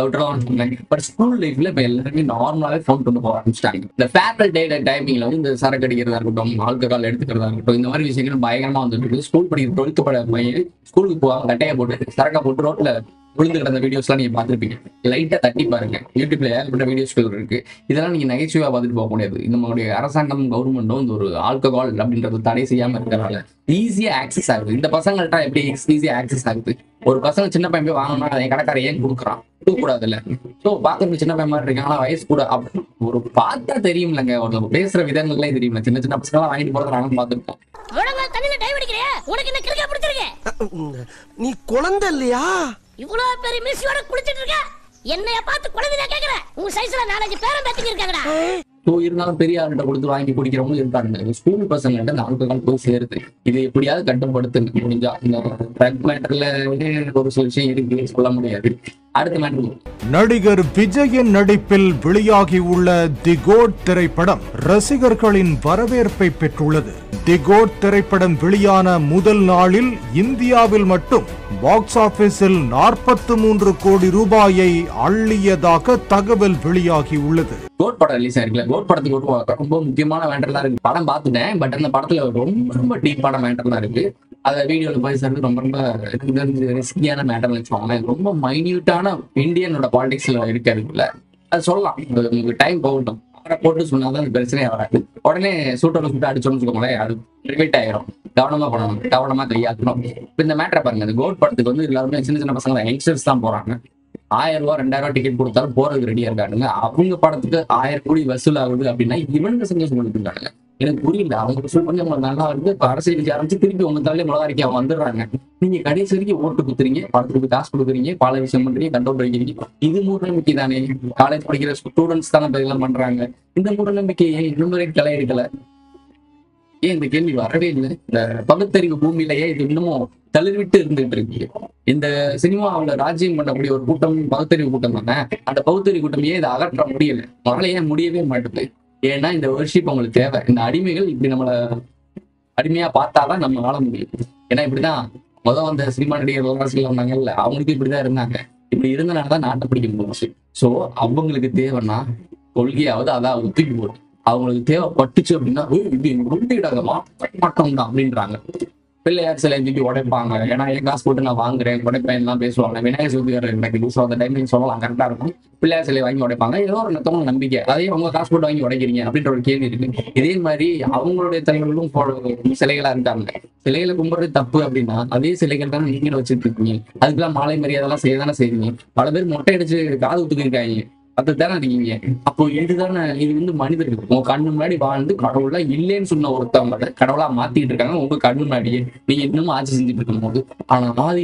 பட் ஸ்கூல் லைஃப்ல இப்ப எல்லாருமே நார்மலாவே ஃபோன் கொண்டு போக ஆரம்பிச்சிட்டாங்க இந்த ஃபேர்வெல் டே டைமிங்ல வந்து இந்த சரக்கு அடிக்கிறதா இருக்கட்டும் ஆல்கஹால் எடுத்துக்கிறதா இருக்கட்டும் இந்த மாதிரி விஷயங்கள் பயங்கரமா வந்துட்டு இருக்கு ஸ்கூல் படிக்கிற டுவெல்த் பட பையன் ஸ்கூலுக்கு போவாங்க கட்டையை போட்டு சரக்கா போட்டு ரோட்ல விழுந்து கிடந்த வீடியோஸ்லாம் நீங்க பார்த்திருப்பீங்க லைட்டா தட்டி பாருங்க யூடியூப்ல ஏகப்பட்ட வீடியோஸ்கள் இருக்கு இதெல்லாம் நீங்க நகைச்சுவையா பார்த்துட்டு போக முடியாது இந்த நம்மளுடைய அரசாங்கம் கவர்மெண்ட்டும் இந்த ஒரு ஆல்கஹால் அப்படின்றது தடை செய்யாம இருக்கிறனால ஈஸியா ஆக்சஸ் ஆகுது இந்த பசங்கள்ட்ட எப்படி ஈஸியா ஆக்சஸ் ஆகுது ஒரு பசங்க சின்ன பையன் போய் வாங்கினா அதை கடைக்காரன் ஏன் கொடுக்குறான் கொடுக்க கூடாதுல்ல ஸோ பார்க்கறது சின்ன பையன் மாதிரி இருக்காங்க ஆனா வயசு கூட அப்படி ஒரு பார்த்தா தெரியும்லங்க ஒரு பேசுற விதங்கள்லே தெரியும்ல சின்ன சின்ன பசங்க வாங்கிட்டு போறது நானும் பார்த்துருக்கோம் இவ்வளவு தண்ணியில டைவ் அடிக்கிறியா உனக்கு என்ன கிறுக்கா பிடிச்சிருக்கு நீ குழந்தை இல்லையா இவ்வளவு பெரிய மிஸ்ஸியோட குளிச்சிட்டு இருக்க என்னைய பார்த்து குழந்தையா கேக்குற உங்க சைஸ்ல நாலஞ்சு பேரம் பேத்துக்கு இருக்காங்கடா ஸோ இருந்தாலும் பெரிய ஆள்கிட்ட கொடுத்து வாங்கி குடிக்கிறவங்க இருக்காங்க ஸ்கூல் பசங்கள்ட்ட இந்த ஆல்கஹால் போய் சேருது இது எப்படியாவது கட்டுப்படுத்துங்க முடிஞ்சா இந்த ட்ரக் மேட்டர்ல ஒரு சில விஷயம் இருக்கு சொல்ல முடியாது அடுத்த மேட்டர் நடிகர் விஜயின் நடிப்பில் வெளியாகியுள்ள தி கோட் திரைப்படம் ரசிகர்களின் வரவேற்பை பெற்றுள்ளது தி கோட் திரைப்படம் வெளியான முதல் நாளில் இந்தியாவில் மட்டும் பாக்ஸ் ஆபீஸில் நாற்பத்து மூன்று கோடி ரூபாயை அள்ளியதாக தகவல் வெளியாகியுள்ளது கோட் படம் ரிலீஸ் ஆயிருக்குல்ல கோட் படத்துக்கு ஒரு ரொம்ப முக்கியமான மேட்டர்லாம் இருக்கு படம் பார்த்துட்டேன் பட் அந்த படத்துல ரொம்ப ரொம்ப டீப்பான மேட்டர்லாம் இருக்கு அதை வீடியோல பேசுறது ரொம்ப ரொம்ப ரிஸ்கியான மேட்டர்னு வச்சுக்கோங்களேன் ரொம்ப மைன்யூட்டான இந்தியனோட பாலிடிக்ஸ்ல இருக்கிறதுக்குள்ள அது சொல்லலாம் அது உங்களுக்கு டைம் போகட்டும் அவரை போட்டு சொன்னாதான் அது பிரச்சனையே வராது உடனே சூட்டோட சுட்டு அடிச்சோம்னு வச்சுக்கோங்களேன் அது ரிவீட் ஆயிரும் கவனமா பண்ணணும் கவனமா கையாக்கணும் இப்ப இந்த மேட்டரை பாருங்க இந்த கோட் படத்துக்கு வந்து எல்லாருமே சின்ன சின்ன பசங்க யங்ஸ்டர்ஸ் தான் போறாங்க ஆயிரம் ரூபாய் ரெண்டாயிரம் ரூபாய் டிக்கெட் கொடுத்தாலும் போறதுக்கு ரெடியா இருக்கானுங்க அவங்க படத்துக்கு ஆயிரம் கோடி வசூல் ஆகுது அப்படின்னா இவனுக்கு சந்தோஷம் பண்ணிட்டு இருக்காங்க எனக்கு புரியல அவங்க வசூல் பண்ணி அவங்க நல்லா இருந்து இப்ப அரசியல் கட்சி ஆரம்பிச்சு திருப்பி உங்க தலையில மிளகாரிக்கு அவங்க வந்துடுறாங்க நீங்க கடைசி வரைக்கும் ஓட்டு குத்துறீங்க படத்துக்கு காசு கொடுக்குறீங்க பல விஷயம் பண்றீங்க கண்ட்ரோல் பண்ணிக்கிறீங்க இது மூட நம்பிக்கை தானே காலேஜ் படிக்கிற ஸ்டூடெண்ட்ஸ் தானே இப்ப இதெல்லாம் பண்றாங்க இந்த மூட நம்பிக்கையை இன்னும் வரை களை எடுக்கல ஏன் இந்த கேள்வி வரவே இல்லை இந்த பகுத்தறிவு பூமியிலேயே இது இன்னமும் தளிர்விட்டு இருந்துகிட்டு இருக்கு இந்த சினிமாவுல ராஜ்யம் பண்ணக்கூடிய ஒரு கூட்டம் பகுத்தறிவு கூட்டம் தானே அந்த பகுத்தறிவு கூட்டம் ஏன் இதை அகற்ற முடியல முதல்ல ஏன் முடியவே மாட்டுது ஏன்னா இந்த வர்ஷிப் அவங்களுக்கு தேவை இந்த அடிமைகள் இப்படி நம்மள அடிமையா பார்த்தாதான் நம்ம வாழ முடியும் ஏன்னா இப்படிதான் முதல் வந்த சினிமா நடிகர்கள் அரசியல் வந்தாங்கல்ல அவங்களுக்கு இப்படிதான் இருந்தாங்க இப்படி இருந்தனால தான் நாட்டை பிடிக்க முடிஞ்சு சோ அவங்களுக்கு தேவைன்னா கொள்கையாவது அதாவது தூக்கி போடும் அவங்களுக்கு தேவைப்பட்டுச்சு அப்படின்னா "ஏய், இது உருட்டிடாதமா மாட்டோம் தான் அப்படின்றாங்க பிள்ளையார் சிலை தூக்கி உடைப்பாங்க ஏன்னா என் காசு போட்டு நான் வாங்குறேன் உடைப்பேன் எல்லாம் பேசுவாங்க விநாயகர் சதுர்த்தி எனக்கு யூஸ் ஆகுற டைம் சொல்லலாம் கரெக்டா இருக்கும் பிள்ளையார் சிலை வாங்கி உடைப்பாங்க ஏதோ ஒரு நத்தவங்க நம்பிக்கை அதையும் அவங்க காசு போட்டு வாங்கி உடைக்கிறீங்க அப்படின்ற ஒரு கேள்வி இருக்கு இதே மாதிரி அவங்களுடைய தலைவர்களும் போ- சிலைகளா இருக்காங்க சிலைகளை கும்பிடுறது தப்பு அப்படின்னா அதே சிலைகள் தானே நீங்களும் வச்சுட்டு இருக்கீங்க அதுக்கெல்லாம் மாலை மரியாதைலாம் செய்ய தானே செய்வீங்க பல பேர் மொட்டை அடிச்சு காது ஊத்துக்கு இருக்காங்க அதுதானே இருக்கீங்க அப்போ இதுதானே இது வந்து மனிதர்கள் உங்க கண்ணு முன்னாடி வாழ்ந்து கடவுளா இல்லைன்னு சொன்ன ஒருத்தவங்க கடவுளா மாத்திட்டு இருக்காங்க உங்க கண்ணு முன்னாடியே நீங்க இன்னமும் ஆட்சி செஞ்சுட்டு இருக்கும் போது ஆனா ஆதியில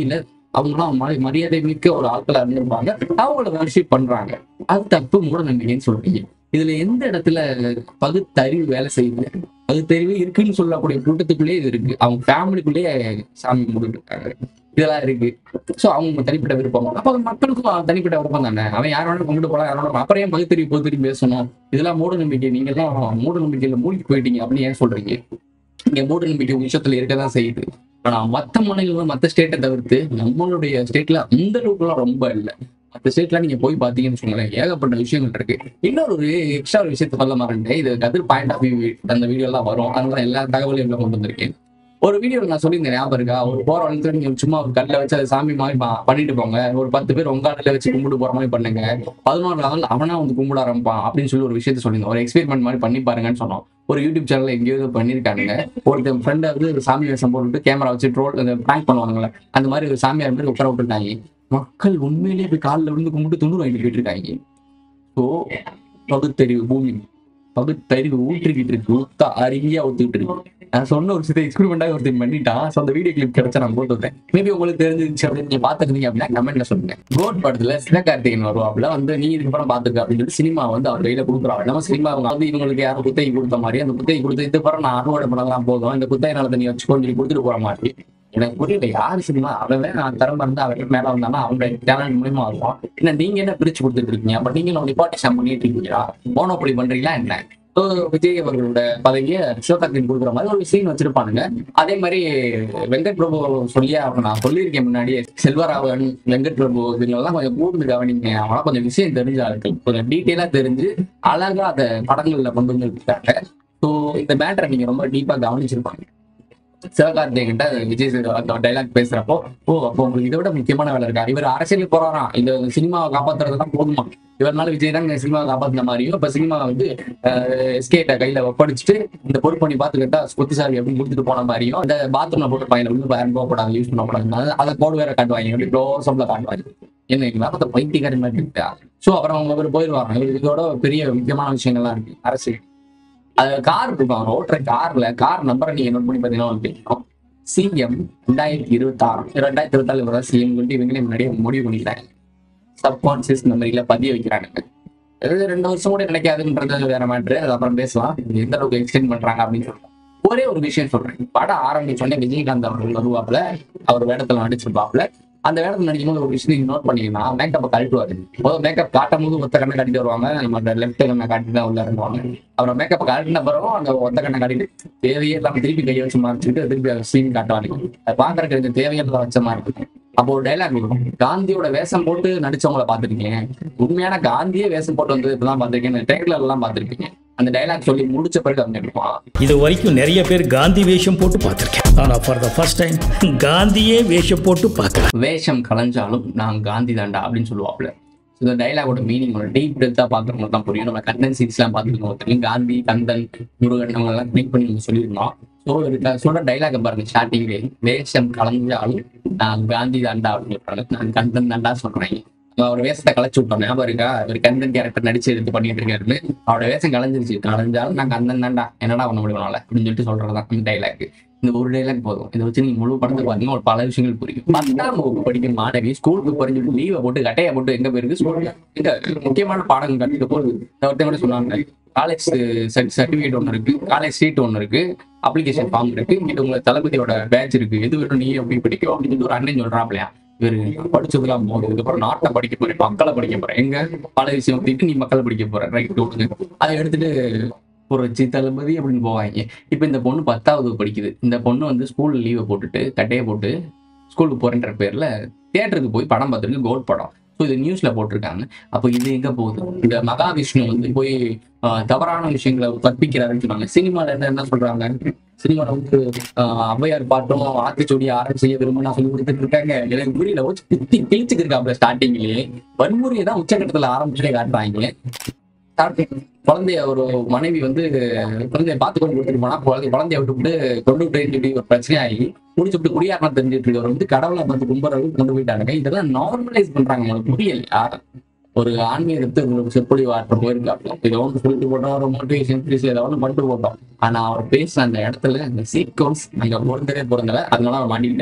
அவங்களாம் மரி- மரியாதை மிக்க ஒரு ஆட்களா இருந்திருப்பாங்க அவங்கள வர்ஷிப் பண்றாங்க அது தப்பு மூட நம்பிக்கைன்னு சொல்றீங்க இதுல எந்த இடத்துல பகுத்தறிவு வேலை செய்யுது பகுத்தறிவு இருக்குன்னு சொல்லக்கூடிய கூட்டத்துக்குள்ளேயே இது இருக்கு அவங்க ஃபேமிலிக்குள்ளேயே சாமி கும்பிட்டு இருக்காங்க இதெல்லாம் இருக்கு சோ அவங்க தனிப்பட்ட விருப்பம் அப்ப அது மக்களுக்கும் அவன் தனிப்பட்ட விருப்பம் தானே அவன் யார் வேணாலும் கும்பிட்டு போலாம் யார் வேணாலும் அப்புறம் ஏன் பகுத்தறிவு பகுத்தறிவு பேசணும் இதெல்லாம் மூட நம்பிக்கை நீங்க எல்லாம் மூட நம்பிக்கையில மூழ்கி போயிட்டீங்க அப்படின்னு ஏன் சொல்றீங்க இங்க மூட நம்பிக்கை உங்க விஷயத்துல இருக்கதான் செய்யுது ஆனா மத்த மாநிலங்கள் மத்த ஸ்டேட்டை தவிர்த்து நம்மளுடைய ஸ்டேட்ல அந்த அளவுக்குலாம் ரொம்ப இல்லை மற்ற ஸ்டேட்ல நீங்க போய் பாத்தீங்கன்னு வச்சுக்கோங்களேன் ஏகப்பட்ட விஷயங்கள் இருக்கு இன்னொரு ஒரு எக்ஸ்ட்ரா ஒரு விஷயத்த சொல்ல மாறேன் இது கதிர் பாயிண்ட் ஆஃப் வியூ அந்த வீடியோ எல்லாம் வரும் அதனால எல்லா தகவலையும் இதுல கொண்டு வந்திருக்கேன் ஒரு வீடியோல நான் சொல்லியிருந்தேன் ஞாபகம் இருக்கா ஒரு போற வழித்துல நீங்க சும்மா ஒரு கல்ல வச்சு அதை சாமி மாதிரி பா- பண்ணிட்டு போங்க ஒரு பத்து பேர் உங்க ஆளுல வச்சு கும்பிட்டு போற மாதிரி பண்ணுங்க பதினோரு நாள் அவனா வந்து கும்பிட ஆரம்பிப்பான் அப்படின்னு சொல்லி ஒரு விஷயத்த சொல்லியிருந்தோம் ஒரு எக்ஸ்பெரிமெண்ட் மாதிரி பண்ணி பாருங்கன்னு சொன்னோம் ஒரு யூடியூப் சேனல்ல எங்கேயோ ஏதோ பண்ணிருக்காங்க ஒருத்தன் ஃப்ரெண்டை வந்து ஒரு சாமி வேஷம் போட்டுட்டு கேமரா வச்சு ட்ரோல் அந்த பிராங்க் பண்ணுவாங்கல்ல அந்த மாதிரி ஒரு சாமியார் மாதிரி உட்கார விட்டுருக்காங்க மக்கள் உண்மையிலேயே போய் காலில் விழுந்து கும்பிட்டு தொண்ணூறு வாங்கிட்டு போயிட்டு இருக்காங்க ஸோ பகுத்தறிவு பூமி பகுத்தறிவு ஊற்றிக்கிட்டு இருக்கு ஊத்தா அருகியா ஊத்திக்கிட்டு இருக்கு நான் சொன்ன ஒரு சில எக்ஸ்பெரிமெண்டாக ஒருத்தன் பண்ணிட்டான் ஸோ அந்த வீடியோ கிளிப் கிடைச்சா நான் போட்டு விட்டேன் மேபி உங்களுக்கு தெரிஞ்சிருச்சு அப்படின்னு நீங்க பாத்துருந்தீங்க அப்படின்னா கமெண்ட்ல சொல்லுங்க கோட் படத்துல சிவகார்த்திகேயன் வருவாப்புல வந்து நீ இதுக்கப்புறம் பாத்துக்க அப்படின்னு சொல்லி சினிமா வந்து அவர் கையில கொடுக்குறாங்க நம்ம சினிமா அவங்க வந்து இவங்களுக்கு யாரும் குத்தகை கொடுத்த மாதிரி அந்த குத்தகை கொடுத்து இது படம் நான் அறுவடை பண்ணலாம் போதும் இந்த குத்தகை நிலத்தை நீ வச்சுக்கோன்னு சொல்லி கொடுத்துட்டு போற மாதிரி எனக்கு புரியல யாரு சினிமா அவன் நான் திறமை இருந்தா அவன் மேல வந்தானா அவனோட டேலண்ட் மூலியமா இருக்கும் என்ன நீங்க என்ன பிரிச்சு கொடுத்துட்டு இருக்கீங்க அப்ப நீங்க நிப்பாட்டிஷன் பண்ணிட்டு இருக்கீங்களா மோனோபொலி பண்றீங்களா என்ன So, விஜய் அவர்களோட பதவியை சிவகார்த்திகேயன் கொடுக்குற மாதிரி ஒரு சீன் வச்சிருப்பானுங்க அதே மாதிரி வெங்கட் பிரபு சொல்லியே அவங்க நான் சொல்லியிருக்கேன் முன்னாடியே செல்வராவன் வெங்கட் பிரபு இவங்கெல்லாம் கொஞ்சம் கூர்ந்து கவனிங்க அவங்களாம் கொஞ்சம் விஷயம் தெரிஞ்ச ஆட்கள் கொஞ்சம் டீட்டெயிலா தெரிஞ்சு அழகா அதை படங்கள்ல கொண்டு வந்து இருக்காங்க ஸோ இந்த மேட்டரை நீங்க ரொம்ப டீப்பா கவனிச்சிருப்பாங்க சிவகார்த்திகேயன் கிட்ட விஜய் சேது- அந்த டைலாக் பேசுறப்போ ஓ அப்போ உங்களுக்கு இதை விட முக்கியமான வேலை இருக்கா இவர் அரசியலுக்கு போறாராம் இந்த சினிமாவை காப்பாத்துறதுதான் போதுமா இவர்னால விஜய் தான் சினிமாவை காப்பாத்தின மாதிரியும் இப்ப சினிமா வந்து எஸ்கேட்ட கையில ஒப்படைச்சிட்டு இந்த பொறுப்பு பண்ணி பாத்துக்கிட்டா குத்திசாமி அப்படின்னு கொடுத்துட்டு போன மாதிரியும் அந்த பாத்ரூம்ல போட்டு பையனை வந்து பயன் போகக்கூடாது யூஸ் பண்ணக்கூடாது அதை கோடு வேற காட்டுவாங்க எப்படி க்ளோஸ் அப்ல காட்டுவாங்க என்ன எங்க மேல பைத்தியக்காரி மாதிரி இருக்கா சோ அப்புறம் அவங்க இவர் போயிருவாங்க இவருக்கு இதோட பெரிய முக்கியமான விஷயங்கள்லாம் இருக்கு அரசியல் அது கார் இருக்கும் அவர் ஓட்டுற கார்ல கார் நம்பரை நீங்க நோட் பண்ணி பாத்தீங்கன்னா உங்களுக்கு தெரியும் சிஎம் ரெண்டாயிரத்தி இருபத்தி ஆறு ரெண்டாயிரத்தி இருபத்தி ஆறு இவங்க சிஎம் சொல்லிட்டு இவங்களே முன்னாடியே முடிவு பண்ணிக்கிறாங்க சப்கான்சியஸ் மெமரியில பதிய வைக்கிறாங்க அது ரெண்டு வருஷம் கூட நினைக்காதுன்றது வேற மேட்ரு அது அப்புறம் பேசலாம் இது எந்த அளவுக்கு எக்ஸ்டெண்ட் பண்றாங்க அப்படின்னு சொல்றேன் ஒரே ஒரு விஷயம் சொல்றேன் படம் ஆரம்பிச்சோடனே விஜயகாந்த் அவர்கள் வருவாப்புல அவர் வேடத்துல நடிச்சிருப்பாப்புல அந்த வேடத்துல நடிக்கும் போது ஒரு விஷயம் நீங்க நோட் பண்ணீங்கன்னா மேக்கப்பை கழட்டுவாரு முதல் மேக்கப் காட்டும் போது ஒத்த கண்ணை காட்டிட்டு வருவாங்க நம்ம லெஃப்ட் கண்ணை காட்டி தான் உள்ள இறங்குவாங்க அப்புறம் மேக்கப் கழட்டின பிறகும் அந்த ஒத்த கண்ணை காட்டிட்டு தேவையே இல்லாம திருப்பி கையை வச்சு மறைச்சிட்டு திருப்பி சீன் காட்டுவாங்க அது பாக்குறதுக்கு கொஞ்சம் தேவையில்லாத வச்ச மாதிரி இருக்கும் அப்போ ஒரு டைலாக் இருக்கும் காந்தியோட வேஷம் போட்டு நடிச்சவங்கள பாத்திருக்கேன் உண்மையான காந்தியே வேஷம் போட்டு வந்து இப்பதான் பாத்திருக்கேன் ட்ரெயிலர் எல்லாம் பாத்திருப்பீங்க அந்த டைலாக் சொல்லி முடிச்ச பிறகு அவங்க எடுப்பான் இது வரைக்கும் நிறைய பேர் காந்தி வேஷம் போட்டு பார்த்துருக்கேன் ஆனா ஃபார் த ஃபர்ஸ்ட் டைம் காந்தியே வேஷம் போட்டு பார்க்கல வேஷம் கலைஞ்சாலும் நான் காந்தி தாண்டா அப்படின்னு சொல்லுவாப்புல இந்த டைலாகோட மீனிங் ஒரு டீப் டெப்தா பாக்குறவங்களுக்கு தான் புரியும் நம்ம கண்டன் சீரிஸ் எல்லாம் பார்த்துருக்கோம் தெரியும் காந்தி கந்தன் முருகன் அவங்க எல்லாம் கனெக்ட் பண்ணி நம்ம சொல்லியிருந்தோம் ஸோ சொல்ற டைலாக பாருங்க ஸ்டார்டிங்ல வேஷம் கலைஞ்சாலும் நான் காந்தி தாண்டா அப்படின்னு சொல்றாங்க நான் கந்தன் தாண்டா சொல்றேன் அவர் வேஷத்தை கலைச்சு விட்டோம் ஞாபகம் இருக்கா ஒரு கந்தன் கேரக்டர் நடிச்சு எடுத்து பண்ணிட்டு இருக்காருன்னு அவரோட வேஷம் கலைஞ்சிருச்சு கலைஞ்சாலும் நான் கந்தன் தாண்டா என்னடா பண்ண முடியும்னால அப்படின்னு சொல்லிட்டு சொல்றதுதான் இந்த டைலாக் இந்த ஒரு டைலாக் போதும் இதை வச்சு நீங்க முழு படத்துக்கு பாத்தீங்கன்னா ஒரு பல விஷயங்கள் புரியும் பத்தாம் வகுப்பு படிக்கும் மாணவி ஸ்கூலுக்கு குறைஞ்சிட்டு லீவை போட்டு கட்டையை போட்டு எங்க போயிருக்கு ஸ்கூலுக்கு எங்க முக்கியமான பாடங்கள் கற்றுட்டு போகுது ஒருத்தன் கூட சொன்னாங்க காலேஜ் சர்டிபிகேட் ஒன்று இருக்கு காலேஜ் சீட் ஒன்று இருக்கு அப்ளிகேஷன் ஃபார்ம் இருக்கு இங்கிட்ட உங்க தளபதியோட பேட்ச் இருக்கு எது வேணும் நீ எப்படி படிக்கும் அப்படின்னு சொல்லி ஒரு அண்ணன் சொல்றாப்லையா இவரு படிச்சதுலாம் போகுது இதுக்கப்புறம் நாட்டை படிக்க போறேன் மக்களை படிக்க போறேன் எங்க பல விஷயம் திட்டு நீ மக்களை படிக்க போற ரைட் விடுங்க அதை எடுத்துட்டு புரட்சி தளபதி அப்படின்னு போவாங்க இப்போ இந்த பொண்ணு பத்தாவது படிக்குது இந்த பொண்ணு வந்து ஸ்கூல் லீவை போட்டுட்டு கட்டையை போட்டு ஸ்கூலுக்கு போறேன்ற பேர்ல தியேட்டருக்கு போய் படம் பார்த்துருக்கு கோல்ட் படம் ஸோ இது நியூஸ்ல போட்டிருக்காங்க அப்போ இது எங்க போகுது இந்த மகாவிஷ்ணு வந்து போய் ஆஹ், தவறான விஷயங்களை கற்பிக்கிறாருன்னு சொன்னாங்க சினிமால என்ன என்ன சொல்றாங்க சினிமால வந்து ஆஹ், ஔவையார் பாட்டும் ஆத்திச்சூடி ஆரம் செய்ய விரும்ப சொல்லி கொடுத்துட்டு இருக்காங்க எனக்கு புரியல வச்சு பித்தி கிழிச்சுக்கு இருக்காப்ல ஸ்டார்டிங்லயே வன்முறையை தான் உச்சகட்டத்துல ஆரம்பிச்சுட்டே காட்டுறாங்க starting குழந்தைய ஒரு மனைவி வந்து குழந்தைய பார்த்து கொண்டு கொடுத்துட்டு போனா குழந்தை குழந்தைய விட்டு கொண்டு விட்டு சொல்லி ஒரு பிரச்சனை ஆகி முடிச்சு விட்டு குடியாரலாம் தெரிஞ்சுட்டு இருக்கவர் வந்து கடவுளை பார்த்து கும்புறவங்க கொண்டு போயிட்டாங்க இதெல்லாம் நார்மலைஸ் பண்றாங்க உங்களுக்கு புரியலையா ஒரு ஆன்மீகத்தை உங்களுக்கு சொற்பொழிவு ஆற்ற போயிருக்காப்ல இதை ஒன்று சொல்லிட்டு போட்டோம் ஒரு மோட்டிவேஷன் ஏதோ ஒன்று பண்ணிட்டு போட்டோம் ஆனா அவர் பேசுற அந்த இடத்துல அந்த சீக்வன்ஸ் அங்க பொருந்தவே பொருந்தல அதனால அவர் மாட்டிக்கிட்டாரு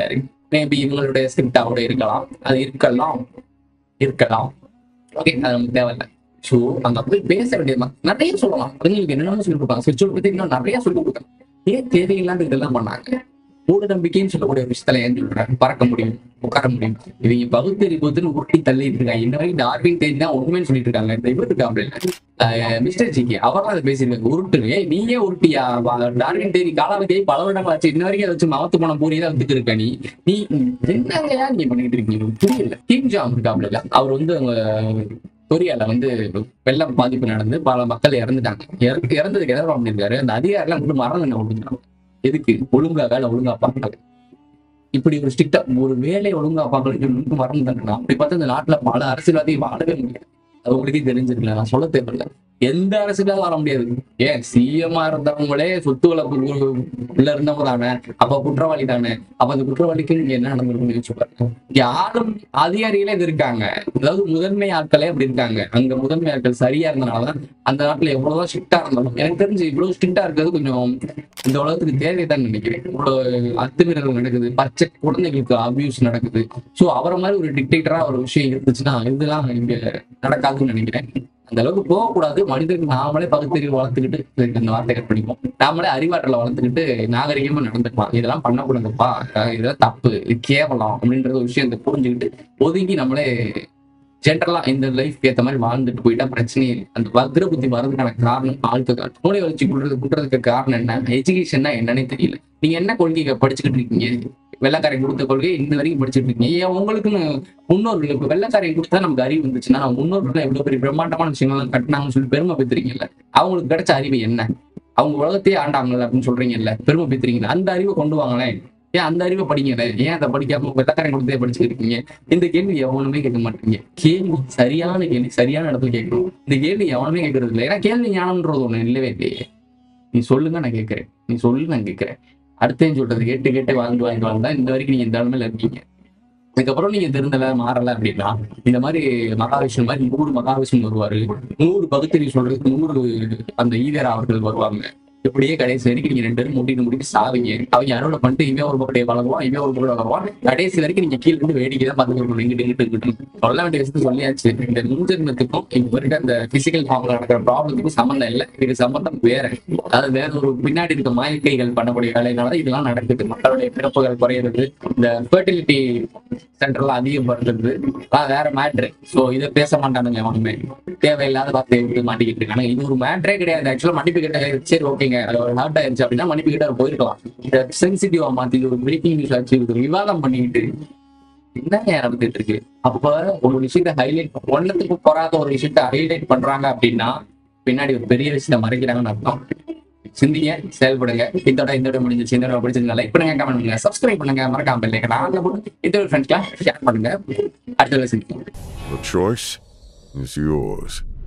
மேபி இவங்களுடைய ஸ்கிரிப்டாவோட இருக்கலாம் அது இருக்கலாம் இருக்கலாம் ஓகே அது நமக்கு தேவையில்லை ஸோ அங்க போய் பேச வேண்டியது ம- நிறைய சொல்லலாம் குழந்தைங்களுக்கு என்னென்ன சொல்லி கொடுப்பாங்க ஸ்பிரிச்சுவல் பத்தி இன்னும் நிறைய சொல்லி கொடுப்பாங்க ஏன் தேவையில்லாத இதெல்லாம் பண்ணாங்க மூட நம்பிக்கைன்னு சொல்லக்கூடிய ஒரு விஷயத்துல ஏன் சொல்றாங்க பறக்க முடியும் உட்கார முடியும் இவங்க பகுத்தறிவுன்னு உருட்டி தள்ளிட்டு இருக்காங்க இன்ன வரைக்கும் டார்வின் தேதி தான் உண்மைன்னு சொல்லிட்டு இருக்காங்க இந்த இவர் இருக்காங்க மிஸ்டர் ஜிக்கு அவர்லாம் அதை பேசியிருக்காங்க உருட்டு ஏய் நீயே உருட்டியா வா- டார்வின் தேதி காலாவதியை பல வருடங்கள் ஆச்சு இன்ன வரைக்கும் அதை வச்சு மவத்து போன பூரி தான் வித்துட்டு இருக்க நீ நீ என்னங்கயா நீ பண்ணிட்டு இருக்கீங்க எனக்கு புரியல கிங் ஜாம் இருக்காப்ல அவர் வந்து அவங்க கொரியால வந்து வெள்ளம் பாதிப்பு நடந்து பல மக்கள் இறந்துட்டாங்க இறந்து இறந்ததுக்கு எதாவது பண்ணிருக்காரு அந்த அதிகாரிலாம் வந்து மரணம் என்ன விழுந்துட்டாங்க எதுக்கு ஒழுங்கா வேலை ஒழுங்கா பார்க்கல இப்படி ஒரு ஸ்ட்ரிக்டா ஒரு வேலையை ஒழுங்கா பார்க்கறது மரணம் தண்டனை அப்படி பார்த்தா இந்த நாட்டுல பல அரசியல்வாதி வாழவே முடியாது அது உங்களுக்கே தெரிஞ்சிருக்கல நான் சொல்ல தேவையில்ல எந்த அரசியலாவது வர முடியாது ஏன் சிஎம்மா இருந்தவங்களே சொத்து வளர்ப்பு உள்ள இருந்தவங்க தானே அப்ப குற்றவாளி தானே அப்ப அந்த குற்றவாளிக்கு நீங்க என்ன நடந்திருக்குன்னு யோசிச்சு பாருங்க இங்க ஆளும் அதிகாரிகளே இது இருக்காங்க அதாவது முதன்மை ஆட்களே அப்படி இருக்காங்க அங்க முதன்மை ஆட்கள் சரியா இருந்தனாலதான் அந்த நாட்டுல எவ்வளவுதான் ஸ்ட்ரிக்டா இருந்தாலும் எனக்கு தெரிஞ்சு இவ்வளவு ஸ்ட்ரிக்டா இருக்கிறது கொஞ்சம் இந்த உலகத்துக்கு தேவைதான் நினைக்கிறேன் இவ்வளவு அத்துமீறல் நடக்குது பச்சை குழந்தைகளுக்கு அபியூஸ் நடக்குது சோ அவரை மாதிரி ஒரு டிக்டேட்டரா ஒரு விஷயம் இருந்துச்சுன்னா இதெல்லாம் இங்க நடக்காதுன்னு நினைக்கிறேன் அந்த அளவுக்கு போகக்கூடாது மனிதர்கள் நாமளே பகுத்தறிவு வளர்த்துக்கிட்டு இந்த வார்த்தை கட் பண்ணிப்போம் நாமளே அறிவாற்றலை வளர்த்துக்கிட்டு நாகரிகமா நடந்துக்கலாம் இதெல்லாம் பண்ணக்கூடாதுப்பா அஹ் இதெல்லாம் தப்பு இது கேவலம் அப்படின்ற ஒரு விஷயத்தை புரிஞ்சுக்கிட்டு ஒதுங்கி நம்மளே ஜென்ரலா இந்த லைஃப் ஏத்த மாதிரி வாழ்ந்துட்டு போயிட்டா பிரச்சனையே இல்லை அந்த வக்ர புத்தி வர்றதுக்கான காரணம் ஆழ்க்க மூளை வளர்ச்சி குடுறது குடுறதுக்கு காரணம் என்ன எஜுகேஷன்னா என்னன்னே தெரியல நீங்க என்ன கொள்கையை படிச்சுக்கிட்டு இருக்கீங்க வெள்ளக்காரன் கொடுத்த கொள்கை இந்த வரைக்கும் படிச்சுட்டு இருக்கீங்க ஏன் உங்களுக்குன்னு முன்னோர்கள் இப்ப வெள்ளக்காரன் கொடுத்தா நமக்கு அறிவு வந்துச்சுன்னா நம்ம முன்னோர்கள் எவ்வளவு பெரிய பிரம்மாண்டமான விஷயங்கள்லாம் கட்டினாங்கன்னு சொல்லி பெருமை பெற்றுறீங்கல்ல அவங்களுக்கு கிடைச்ச அறிவு என்ன அவங்க உலகத்தையே ஆண்டாங்கல்ல அப்படின்னு சொல்றீங்கல்ல பெருமை பெற்றுறீங்கல்ல அந்த அறிவை கொண்டு வாங்களேன் ஏன் அந்த அறிவை படிங்கல ஏன் அதை படிக்காம வெள்ளக்காரன் கொடுத்தே படிச்சுட்டு இருக்கீங்க இந்த கேள்வி எவனுமே கேட்க மாட்டீங்க கேள்வி சரியான கேள்வி சரியான இடத்துல கேட்கணும் இந்த கேள்வி எவனுமே கேட்கறது இல்லை ஏன்னா கேள்வி ஞானம்ன்றது ஒண்ணு இல்லவே இல்லையே நீ சொல்லுங்க நான் கேட்கிறேன் நீ சொல்லு நான் கேட்கிறேன் அடுத்தேன் சொல்றது கேட்டு கேட்டு வாழ்ந்து வாழ்ந்து வாழ்ந்தா இந்த வரைக்கும் நீங்க இந்த நிலைமையில இருக்கீங்க அதுக்கப்புறம் நீங்க திருந்தல மாறல அப்படின்னா இந்த மாதிரி மகாவிஷ்ணு மாதிரி நூறு மகாவிஷ்ணு வருவாரு நூறு பகுத்தறிவு சொல்றதுக்கு நூறு அந்த ஈவேரா அவர்கள் வருவாங்க இப்படியே கடைசி வரைக்கும் நீங்க ரெண்டு பேரும் முட்டிட்டு முட்டிட்டு சாவீங்க அவங்க அறுவடை பண்ணிட்டு இவன் ஒரு பக்கத்தை வளருவான் இவன் ஒரு பக்கம் வளருவான் கடைசி வரைக்கும் நீங்க கீழே இருந்து வேடிக்கை தான் பார்த்துக்கணும் இங்கிட்டு இங்கிட்டு இங்கிட்டு சொல்ல வேண்டிய விஷயத்த சொல்லியாச்சு இந்த முன்ஜென்மத்துக்கும் இப்ப இருக்க அந்த பிசிக்கல் ஃபார்ம்ல நடக்கிற ப்ராப்ளத்துக்கும் சம்மந்தம் இல்லை இதுக்கு சம்மந்தம் வேற அதாவது வேற ஒரு பின்னாடி இருக்க மாயக்கைகள் பண்ணக்கூடிய வேலையினால இதெல்லாம் நடக்குது மக்களுடைய பிறப்புகள் குறையிறது இந்த ஃபெர்டிலிட்டி சென்டர்லாம் அதிகப்படுத்துறது அதெல்லாம் வேற மேட்ரு ஸோ இதை பேச மாட்டானுங்க எவனுமே தேவையில்லாத வார்த்தையை விட்டு மாட்டிக்கிட்டு இருக்காங்க இது ஒரு மேட்ரே கிடையாது ஆக்சுவலா மன்னிப்பு கிட்ட சரி ஓகேங்க அது ஒரு ஹார்ட் ஆயிருச்சு அப்படின்னா மன்னிப்பு கிட்ட அவர் போயிருக்கலாம் இதை சென்சிட்டிவா மாத்தி இது ஒரு பிரேக்கிங் நியூஸ் ஆச்சு இது ஒரு விவாதம் பண்ணிக்கிட்டு என்னங்க நடந்துட்டு இருக்கு அப்ப ஒரு விஷயத்த ஹைலைட் ஒன்னத்துக்கு போறாத ஒரு விஷயத்த ஹைலைட் பண்றாங்க அப்படின்னா பின்னாடி ஒரு பெரிய விஷயத்த மறைக்கிறாங்கன்னு அர்த்தம் சிந்திங்க செயல்படுங்க இதோட இந்த வீடியோ முடிஞ்சிச்சு இந்த வீடியோ பிடிச்சிருந்தா லைக் பண்ணுங்க கமெண்ட் பண்ணுங்க சப்ஸ்கிரைப் பண்ணுங்க மறக்காம பெல் ஐக்கன் ஆன்ல போட்டு இந்த ஃப்ரெண்ட்ஸ்லாம் ஷேர் பண்ணுங்க அடுத்த வேலை சந்திக்கலாம் The choice is yours.